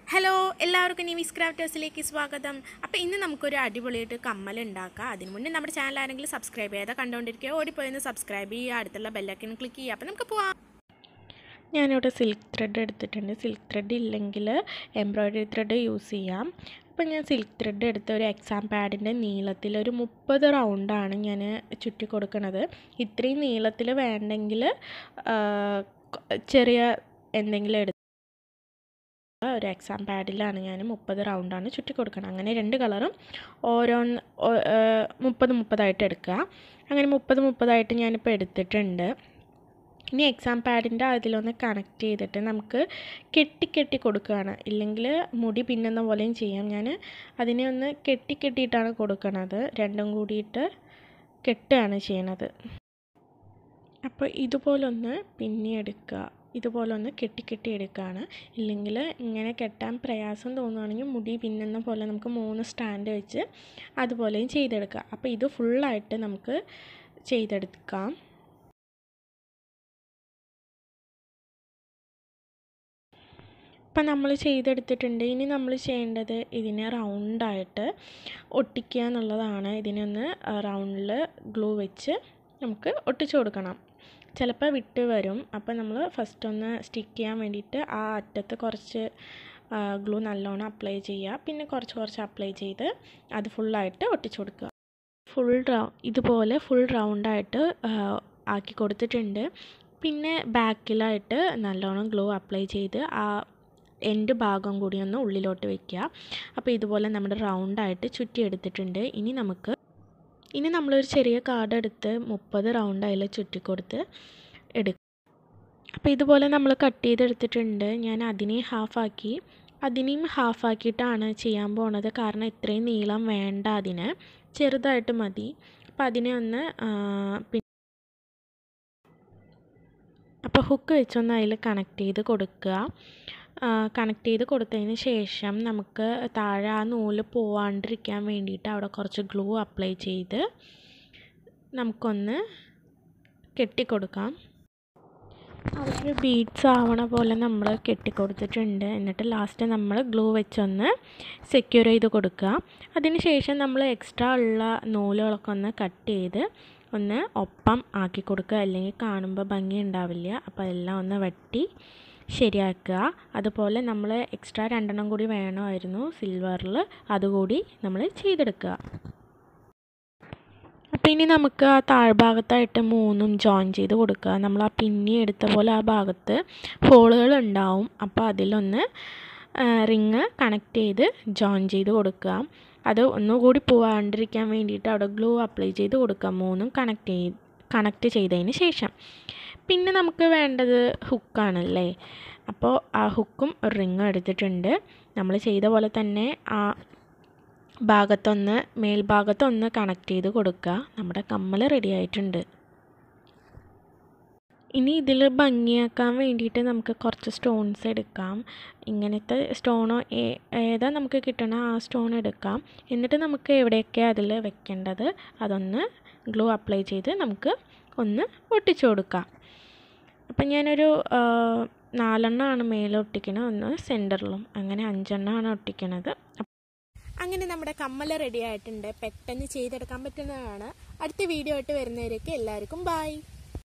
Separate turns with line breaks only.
hello എല്ലാവർക്കും നിവിസ് ക്രാഫ്റ്റേഴ്സിലേക്ക് സ്വാഗതം അപ്പോൾ ഇന്ന് നമുക്കൊരു അടിപൊളിയായിട്ട് കമ്മൽ ഉണ്ടാക്കാം അതിന് മുന്നേ നമ്മുടെ ചാനൽ ആരെങ്കിലും സബ്സ്ക്രൈബ് ചെയ്താൽ കണ്ടുകൊണ്ടിരിക്കുക ഓടിപ്പോയെന്ന് സബ്സ്ക്രൈബ് ചെയ്യുക അടുത്തുള്ള ബെല്ലൈക്കൻ ക്ലിക്ക് ചെയ്യുക അപ്പോൾ നമുക്ക് പോവാം ഞാനിവിടെ സിൽക്ക് ത്രെഡ് എടുത്തിട്ടുണ്ട് സിൽക്ക് ത്രെഡ് ഇല്ലെങ്കിൽ എംബ്രോയ്ഡറി ത്രെഡ് യൂസ് ചെയ്യാം അപ്പോൾ ഞാൻ സിൽക്ക് ത്രെഡ് എടുത്ത ഒരു എക്സാം പാഡിൻ്റെ നീളത്തിൽ ഒരു മുപ്പത് റൗണ്ടാണ് ഞാൻ ചുറ്റി കൊടുക്കുന്നത് ഇത്രയും നീളത്തിൽ വേണ്ടെങ്കിൽ ചെറിയ എന്തെങ്കിലും എടുത്ത് ഒരു എക്സാം പാഡിലാണ് ഞാൻ മുപ്പത് റൗണ്ടാണ് ചുറ്റി കൊടുക്കണം അങ്ങനെ രണ്ട് കളറും ഓരോന്ന് മുപ്പത് മുപ്പതായിട്ട് എടുക്കുക അങ്ങനെ മുപ്പത് മുപ്പതായിട്ട് ഞാനിപ്പോൾ എടുത്തിട്ടുണ്ട് ഇനി എക്സാം പാഡിൻ്റെ അതിലൊന്ന് കണക്ട് ചെയ്തിട്ട് നമുക്ക് കെട്ടി കെട്ടി കൊടുക്കുകയാണ് ഇല്ലെങ്കിൽ മുടി പിന്നുന്ന പോലെയും ചെയ്യാം ഞാൻ അതിനെ ഒന്ന് കെട്ടി കെട്ടിയിട്ടാണ് കൊടുക്കണത് രണ്ടും കൂടിയിട്ട് കെട്ടുകയാണ് ചെയ്യണത് അപ്പോൾ ഇതുപോലൊന്ന് പിന്നിയെടുക്കുക ഇതുപോലൊന്ന് കെട്ടി കെട്ടി എടുക്കുകയാണ് ഇല്ലെങ്കിൽ ഇങ്ങനെ കെട്ടാൻ പ്രയാസം തോന്നുകയാണെങ്കിൽ മുടി പിന്നുന്ന പോലെ നമുക്ക് മൂന്ന് സ്റ്റാൻഡ് വെച്ച് അതുപോലെയും ചെയ്തെടുക്കുക അപ്പോൾ ഇത് ഫുള്ളായിട്ട് നമുക്ക് ചെയ്തെടുക്കാം ഇപ്പം നമ്മൾ ചെയ്തെടുത്തിട്ടുണ്ട് ഇനി നമ്മൾ ചെയ്യേണ്ടത് ഇതിനെ റൗണ്ടായിട്ട് ഒട്ടിക്കുക എന്നുള്ളതാണ് ഇതിനൊന്ന് റൗണ്ടിൽ ഗ്ലൂ വെച്ച് നമുക്ക് ഒട്ടിച്ചു കൊടുക്കണം ചിലപ്പോൾ വിട്ട് വരും അപ്പോൾ നമ്മൾ ഫസ്റ്റ് ഒന്ന് സ്റ്റിക്ക് ചെയ്യാൻ വേണ്ടിയിട്ട് ആ അറ്റത്ത് കുറച്ച് ഗ്ലൂ നല്ലോണം അപ്ലൈ ചെയ്യുക പിന്നെ കുറച്ച് കുറച്ച് അപ്ലൈ ചെയ്ത് അത് ഫുള്ളായിട്ട് ഒട്ടിച്ചു കൊടുക്കുക ഫുൾ റൗ ഇതുപോലെ ഫുൾ റൗണ്ടായിട്ട് ആക്കി കൊടുത്തിട്ടുണ്ട് പിന്നെ ബാക്കിലായിട്ട് നല്ലോണം ഗ്ലൂ അപ്ലൈ ചെയ്ത് ആ എൻഡ് ഭാഗം കൂടി ഒന്ന് ഉള്ളിലോട്ട് വെക്കുക അപ്പോൾ ഇതുപോലെ നമ്മുടെ റൗണ്ടായിട്ട് ചുറ്റി എടുത്തിട്ടുണ്ട് ഇനി നമുക്ക് ഇനി നമ്മളൊരു ചെറിയ കാർഡ് എടുത്ത് മുപ്പത് റൗണ്ട് അതിൽ ചുറ്റിക്കൊടുത്ത് എടുക്കും അപ്പോൾ ഇതുപോലെ നമ്മൾ കട്ട് ചെയ്തെടുത്തിട്ടുണ്ട് ഞാൻ അതിനെ ഹാഫാക്കി അതിനെയും ഹാഫാക്കിയിട്ടാണ് ചെയ്യാൻ പോണത് കാരണം ഇത്രയും നീളം വേണ്ട അതിന് ചെറുതായിട്ട് മതി അപ്പോൾ അതിനെ ഒന്ന് അപ്പോൾ ഹുക്ക് വെച്ചൊന്ന് അതിൽ കണക്ട് ചെയ്ത് കൊടുക്കുക കണക്ട് ചെയ്ത് കൊടുത്തതിന് ശേഷം നമുക്ക് താഴെ ആ നൂല് പോവാണ്ടിരിക്കാൻ വേണ്ടിയിട്ട് അവിടെ കുറച്ച് ഗ്ലൂ അപ്ലൈ ചെയ്ത് നമുക്കൊന്ന് കെട്ടിക്കൊടുക്കാം അവിടെ ബീഡ്സ് ആവണ പോലെ നമ്മൾ കെട്ടിക്കൊടുത്തിട്ടുണ്ട് എന്നിട്ട് ലാസ്റ്റ് നമ്മൾ ഗ്ലൂ വെച്ചൊന്ന് സെക്യൂർ ചെയ്ത് കൊടുക്കുക അതിന് ശേഷം നമ്മൾ എക്സ്ട്രാ ഉള്ള നൂലുകളൊക്കെ ഒന്ന് കട്ട് ചെയ്ത് ഒന്ന് ഒപ്പം ആക്കി കൊടുക്കുക അല്ലെങ്കിൽ കാണുമ്പോൾ ഭംഗി ഉണ്ടാവില്ല അപ്പോൾ എല്ലാം ഒന്ന് വെട്ടി ശരിയാക്കുക അതുപോലെ നമ്മൾ എക്സ്ട്രാ രണ്ടെണ്ണം കൂടി വേണമായിരുന്നു സിൽവറിൽ അതുകൂടി നമ്മൾ ചെയ്തെടുക്കുക അപ്പോൾ ഇനി നമുക്ക് ആ താഴ്ഭാഗത്തായിട്ട് മൂന്നും ജോയിൻ ചെയ്ത് കൊടുക്കുക നമ്മൾ ആ പിന്നി എടുത്ത പോലെ ആ ഭാഗത്ത് ഹോളുകൾ ഉണ്ടാവും അപ്പോൾ അതിലൊന്ന് റിങ് കണക്ട് ചെയ്ത് ജോയിൻ ചെയ്ത് കൊടുക്കുക അത് ഒന്നുകൂടി പോവാണ്ടിരിക്കാൻ വേണ്ടിയിട്ട് അവിടെ ഗ്ലൂ അപ്ലൈ ചെയ്ത് കൊടുക്കുക മൂന്നും കണക്ട് ചെയ്ത് കണക്ട് ചെയ്തതിന് ശേഷം പിന്നെ നമുക്ക് വേണ്ടത് ഹുക്കാണല്ലേ അപ്പോൾ ആ ഹുക്കും ഒരു റിങ്ങും എടുത്തിട്ടുണ്ട് നമ്മൾ ചെയ്ത പോലെ തന്നെ ആ ഭാഗത്തൊന്ന് മേൽഭാഗത്തൊന്ന് കണക്ട് ചെയ്ത് കൊടുക്കുക നമ്മുടെ കമ്മൽ റെഡി ആയിട്ടുണ്ട് ഇനി ഇതിൽ ഭംഗിയാക്കാൻ വേണ്ടിയിട്ട് നമുക്ക് കുറച്ച് സ്റ്റോൺസ് എടുക്കാം ഇങ്ങനത്തെ സ്റ്റോണോ ഏതാ നമുക്ക് കിട്ടണ ആ സ്റ്റോൺ എടുക്കാം എന്നിട്ട് നമുക്ക് എവിടെയൊക്കെ അതിൽ വെക്കേണ്ടത് അതൊന്ന് ഗ്ലൂ അപ്ലൈ ചെയ്ത് നമുക്ക് ഒന്ന് ഒട്ടിച്ചു കൊടുക്കാം അപ്പം ഞാനൊരു നാലെണ്ണമാണ് മേലെ ഒട്ടിക്കണത് ഒന്ന് സെൻറ്ററിലും അങ്ങനെ അഞ്ചെണ്ണമാണ് ഒട്ടിക്കണത് അങ്ങനെ നമ്മുടെ കമ്മൽ റെഡി ആയിട്ടുണ്ട് പെട്ടെന്ന് ചെയ്തെടുക്കാൻ പറ്റുന്നതാണ് അടുത്ത വീഡിയോ ആയിട്ട് വരുന്നവരേക്ക് എല്ലാവർക്കും ബായ്